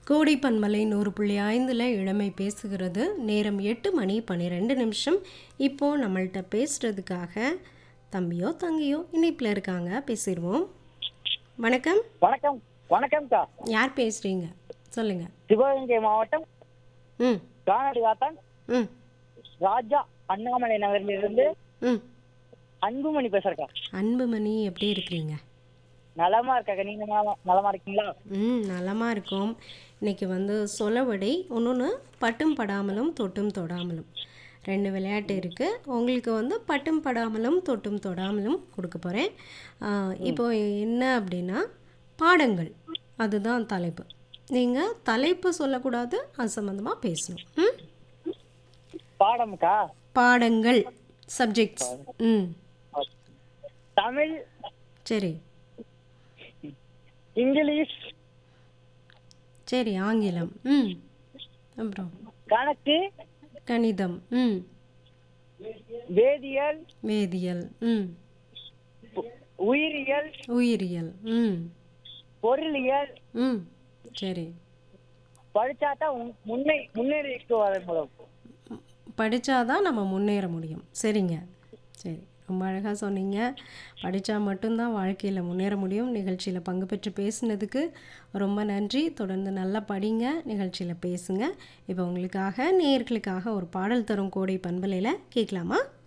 கோடை பன்மலை நூறு புள்ளி ஐந்தில் இளமை பேசுகிறது நேரம் எட்டு மணி பன்னிரெண்டு நிமிஷம் இப்போது நம்மள்ட்ட பேசுகிறதுக்காக தம்பியோ தங்கையோ இணைப்பில் இருக்காங்க பேசிடுவோம் வணக்கம் வணக்கம் வணக்கம்க்கா யார் பேசுகிறீங்க சொல்லுங்கள் சிவகங்கை மாவட்டம் ம் கானாடி காத்தான் ம் ராஜா அண்ணாமலை நகரிலிருந்து ம் அன்புமணி பேசுறக்கா அன்புமணி எப்படி இருக்கிறீங்க நலமா இருக்காக்கா நீங்க நலமா- நலமா இருக்கீங்களா ம் நலமாக இருக்கும் இன்னைக்கு வந்து சொலவடை ஒன்று பட்டும் படாமலும் தொட்டும் தொடாமலும் ரெண்டு விளையாட்டு இருக்குது உங்களுக்கு வந்து பட்டும் படாமலும் தொட்டும் தொடாமலும் கொடுக்க போகிறேன் இப்போ என்ன அப்படின்னா பாடங்கள் அதுதான் தலைப்பு நீங்கள் தலைப்பு சொல்லக்கூடாது அது சம்மந்தமாக பேசணும் ம் பாடம்க்கா பாடங்கள் சப்ஜெக்ட்ஸ் ம் தமிழ் சரி இங்கிலீஷ் சரி ஆங்கிலம் ம் அப்புறம் கணக்கு கணிதம் ம் வேதியியல் வேதியியல் ம் உ- உயிரியல் உயிரியல் ம் பொருளியல் ம் சரி படிச்சாதான் உன்- முன்னே முன்னேறிக்கு வர முடியும் படித்தாதான் நம்ம முன்னேற முடியும் சரிங்க சரி ரொம்ப அழகாக சொன்னீங்க படித்தா மட்டும்தான் வாழ்க்கையில் முன்னேற முடியும் நிகழ்ச்சியில் பங்கு பெற்று பேசுனதுக்கு ரொம்ப நன்றி தொடர்ந்து நல்லா படிங்க நிகழ்ச்சியில் பேசுங்க இப்போ உங்களுக்காக நேயர்களுக்காக ஒரு பாடல் தரும் கோடை பண்பலையில் கேட்கலாமா